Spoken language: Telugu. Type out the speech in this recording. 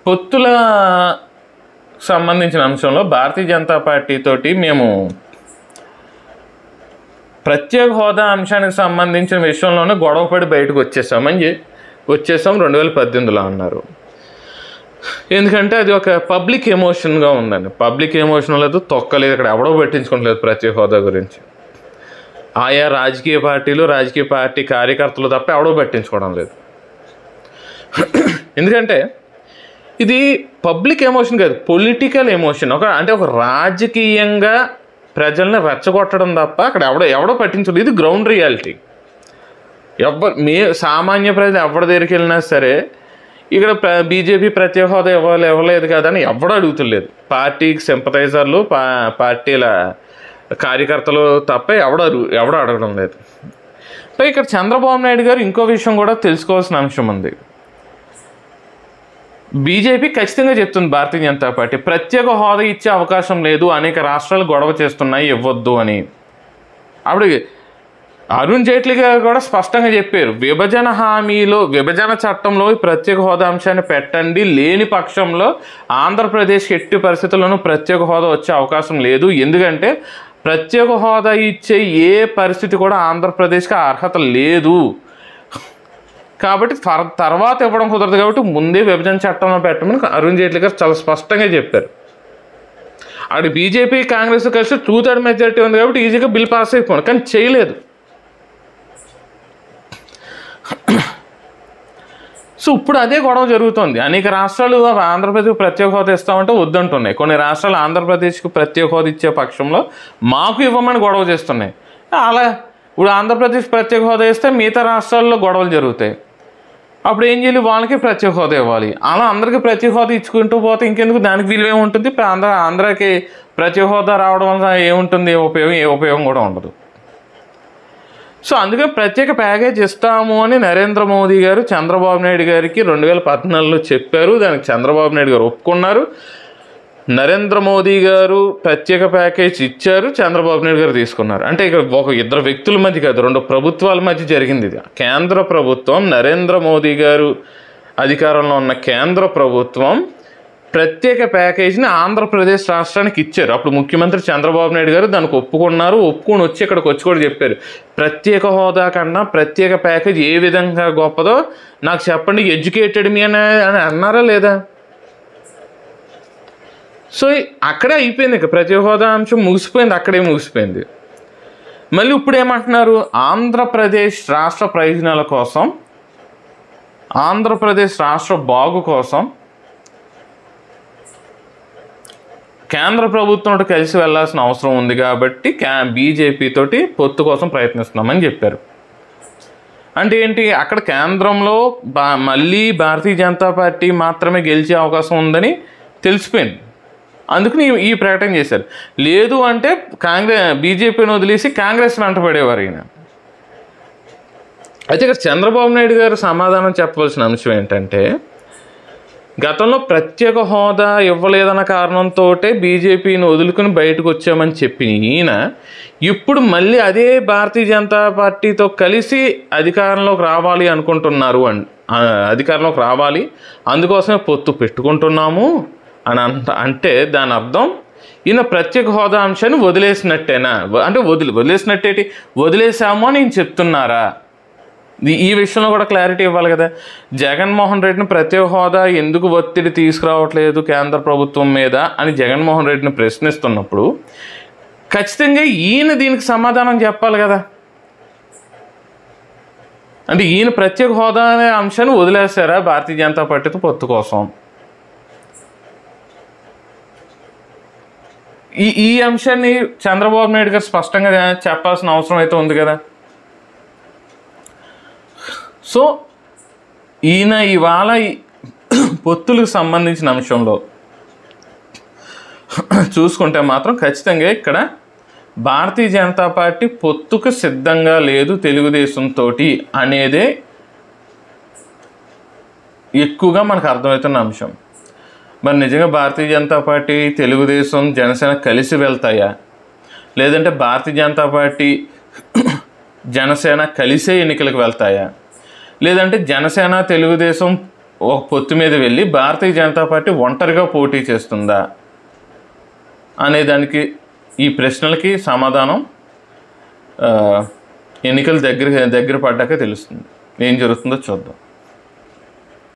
పొత్తుల సంబంధించిన అంశంలో భారతీయ జనతా పార్టీ తోటి మేము ప్రత్యేక హోదా అంశానికి సంబంధించిన విషయంలోనే గొడవపడి బయటకు వచ్చేసామని చె- వచ్చేసాం రెండు వేల పద్దెనిమిదిలో అన్నారు ఎందుకంటే అది ఒక పబ్లిక్ ఎమోషన్గా ఉందండి పబ్లిక్ ఎమోషన్ లేదు తొక్కలేదు ఇక్కడ ఎవడో పట్టించుకోవట్లేదు ప్రత్యేక హోదా గురించి ఆయా రాజకీయ పార్టీలు రాజకీయ పార్టీ కార్యకర్తలు తప్ప ఎవడో పట్టించుకోవడం లేదు ఎందుకంటే ఇది పబ్లిక్ ఎమోషన్ కాదు పొలిటికల్ ఎమోషన్ ఒక అంటే ఒక రాజకీయంగా ప్రజల్ని రెచ్చగొట్టడం తప్ప అక్కడ ఎవడో ఎవడో పట్టించుకోలేదు ఇది గ్రౌండ్ రియాలిటీ ఎవ్వరు మే సామాన్య ప్రజలు ఎవరి దగ్గరికి వెళ్ళినా సరే ఇక్కడ ప్ర బీజేపీ ప్రత్యేక హోదా ఇవ్వాలి ఇవ్వలేదు కదా అని ఎవడో అడుగుతులేదు పార్టీకి సింపతైజర్లు పా పార్టీల కార్యకర్తలు తప్ప ఎవడ ఎవడ అడగడం లేదు పై ఇక్కడ చంద్రబాబు నాయుడు గారు ఇంకో విషయం కూడా తెలుసుకోవాల్సిన అంశం ఉంది బీజేపీ ఖచ్చితంగా చెప్తుంది భారతీయ జనతా పార్టీ ప్రత్యేక హోదా ఇచ్చే అవకాశం లేదు అనేక రాష్ట్రాలు గొడవ చేస్తున్నాయి ఇవ్వద్దు అని అప్పుడు అరుణ్ జైట్లీ గారు కూడా స్పష్టంగా చెప్పారు విభజన హామీలో విభజన చట్టంలో ఈ ప్రత్యేక హోదా అంశాన్ని పెట్టండి లేని పక్షంలో ఆంధ్రప్రదేశ్కి ఎట్టి పరిస్థితుల్లోనూ ప్రత్యేక హోదా వచ్చే అవకాశం లేదు ఎందుకంటే ప్రత్యేక హోదా ఇచ్చే ఏ పరిస్థితి కూడా ఆంధ్రప్రదేశ్కి ఆ అర్హత లేదు కాబట్టి తర్- తర్వాత ఇవ్వడం కుదరదు కాబట్టి ముందే విభజన చట్టంలో పెట్టమని అరుణ్ జైట్లీ గారు చాలా స్పష్టంగా చెప్పారు అక్కడ బీజేపీ కాంగ్రెస్ కలిసి టూ థర్డ్ మెజారిటీ ఉంది కాబట్టి ఈజీగా బిల్ పాస్ అయిపోయింది కానీ చేయలేదు సో ఇప్పుడు అదే గొడవ జరుగుతుంది అనేక రాష్ట్రాలు ఆంధ్రప్రదేశ్కి ప్రత్యేక హోదా ఇస్తామంటే వద్దంటున్నాయి కొన్ని రాష్ట్రాలు ఆంధ్రప్రదేశ్కి ప్రత్యేక హోదా ఇచ్చే పక్షంలో మాకు ఇవ్వమని గొడవ చేస్తున్నాయి అలా ఇప్పుడు ఆంధ్రప్రదేశ్ ప్రత్యేక హోదా ఇస్తే మిగతా రాష్ట్రాల్లో గొడవలు జరుగుతాయి అప్పుడు ఏం చేయాలి వాళ్ళకి ప్రత్యేక హోదా ఇవ్వాలి అలా అందరికీ ప్రత్యేక హోదా ఇచ్చుకుంటూ పోతే ఇంకెందుకు దానికి విలువ ఏముంటుంది ఇప్పుడు ఆంధ్ర ఆంధ్రాకి ప్రత్యేక హోదా రావడం వల్ల ఏముంటుంది ఏ ఉపయోగం ఏ ఉపయోగం కూడా ఉండదు సో అందుకని ప్రత్యేక ప్యాకేజ్ ఇస్తాము అని నరేంద్ర మోదీ గారు చంద్రబాబు నాయుడు గారికి రెండు వేల పద్నాలుగులో చెప్పారు దానికి చంద్రబాబు నాయుడు గారు ఒప్పుకున్నారు నరేంద్ర మోదీ గారు ప్రత్యేక ప్యాకేజ్ ఇచ్చారు చంద్రబాబు నాయుడు గారు తీసుకున్నారు అంటే ఇక్కడ ఒక ఇద్దరు వ్యక్తుల మధ్య కాదు రెండు ప్రభుత్వాల మధ్య జరిగింది ఇది కేంద్ర ప్రభుత్వం నరేంద్ర మోదీ గారు అధికారంలో ఉన్న కేంద్ర ప్రభుత్వం ప్రత్యేక ప్యాకేజీని ఆంధ్రప్రదేశ్ రాష్ట్రానికి ఇచ్చారు అప్పుడు ముఖ్యమంత్రి చంద్రబాబు నాయుడు గారు దానికి ఒప్పుకున్నారు ఒప్పుకొని వచ్చి ఇక్కడికి వచ్చి కూడా చెప్పారు ప్రత్యేక హోదా కన్నా ప్రత్యేక ప్యాకేజ్ ఏ విధంగా గొప్పదో నాకు చెప్పండి ఎడ్యుకేటెడ్ మీ అని అని అన్నారా లేదా సో అక్కడే అయిపోయింది ఇక ప్రత్యేక హోదా అంశం ముగిసిపోయింది అక్కడే ముగిసిపోయింది మళ్ళీ ఇప్పుడు ఏమంటున్నారు ఆంధ్రప్రదేశ్ రాష్ట్ర ప్రయోజనాల కోసం ఆంధ్రప్రదేశ్ రాష్ట్ర బాగు కోసం కేంద్ర ప్రభుత్వంతో కలిసి వెళ్ళాల్సిన అవసరం ఉంది కాబట్టి క్యా బీజేపీ తోటి పొత్తు కోసం ప్రయత్నిస్తున్నామని చెప్పారు అంటే ఏంటి అక్కడ కేంద్రంలో బా మళ్ళీ భారతీయ జనతా పార్టీ మాత్రమే గెలిచే అవకాశం ఉందని తెలిసిపోయింది అందుకని ఈ- ఈ ప్రకటన చేశారు లేదు అంటే కాంగ్రెస్ బీజేపీని వదిలేసి కాంగ్రెస్ వెంటపడేవారు ఈయన అయితే ఇక్కడ చంద్రబాబు నాయుడు గారు సమాధానం చెప్పవలసిన అంశం ఏంటంటే గతంలో ప్రత్యేక హోదా ఇవ్వలేదన్న కారణంతో బీజేపీని వదులుకుని బయటకు వచ్చామని చెప్పిన ఈయన ఇప్పుడు మళ్ళీ అదే భారతీయ జనతా పార్టీతో కలిసి అధికారంలోకి రావాలి అనుకుంటున్నారు అన్ ఆ, అధికారంలోకి రావాలి అందుకోసమే పొత్తు పెట్టుకుంటున్నాము అని అంట అంటే దాని అర్థం ఈయన ప్రత్యేక హోదా అంశాన్ని వదిలేసినట్టేనా వ- అంటే వదిలి వదిలేసినట్టేటి వదిలేసాము అని ఈయన చెప్తున్నారా ఈ- ఈ విషయంలో కూడా క్లారిటీ ఇవ్వాలి కదా జగన్మోహన్ రెడ్డిని ప్రత్యేక హోదా ఎందుకు ఒత్తిడి తీసుకురావట్లేదు కేంద్ర ప్రభుత్వం మీద అని జగన్మోహన్ రెడ్డిని ప్రశ్నిస్తున్నప్పుడు ఖచ్చితంగా ఈయన దీనికి సమాధానం చెప్పాలి కదా అంటే ఈయన ప్రత్యేక హోదా అనే అంశాన్ని వదిలేస్తారా భారతీయ జనతా పార్టీతో పొత్తు కోసం ఈ ఈ అంశాన్ని చంద్రబాబు నాయుడు గారు స్పష్టంగా చెప్పాల్సిన అవసరం అయితే ఉంది కదా సో ఈయన ఇవాళ ఈ పొత్తులకు సంబంధించిన అంశంలో చూసుకుంటే మాత్రం ఖచ్చితంగా ఇక్కడ భారతీయ జనతా పార్టీ పొత్తుకు సిద్ధంగా లేదు తెలుగుదేశంతో అనేదే ఎక్కువగా మనకు అర్థమవుతున్న అంశం మరి నిజంగా భారతీయ జనతా పార్టీ తెలుగుదేశం జనసేన కలిసి వెళ్తాయా లేదంటే భారతీయ జనతా పార్టీ జనసేన కలిసే ఎన్నికలకు వెళ్తాయా లేదంటే జనసేన తెలుగుదేశం ఒక పొత్తు మీద వెళ్ళి భారతీయ జనతా పార్టీ ఒంటరిగా పోటీ చేస్తుందా అనే దానికి ఈ ప్రశ్నలకి సమాధానం ఆ, ఎన్నికలు దగ్గర దగ్గర పడ్డాక తెలుస్తుంది ఏం జరుగుతుందో చూద్దాం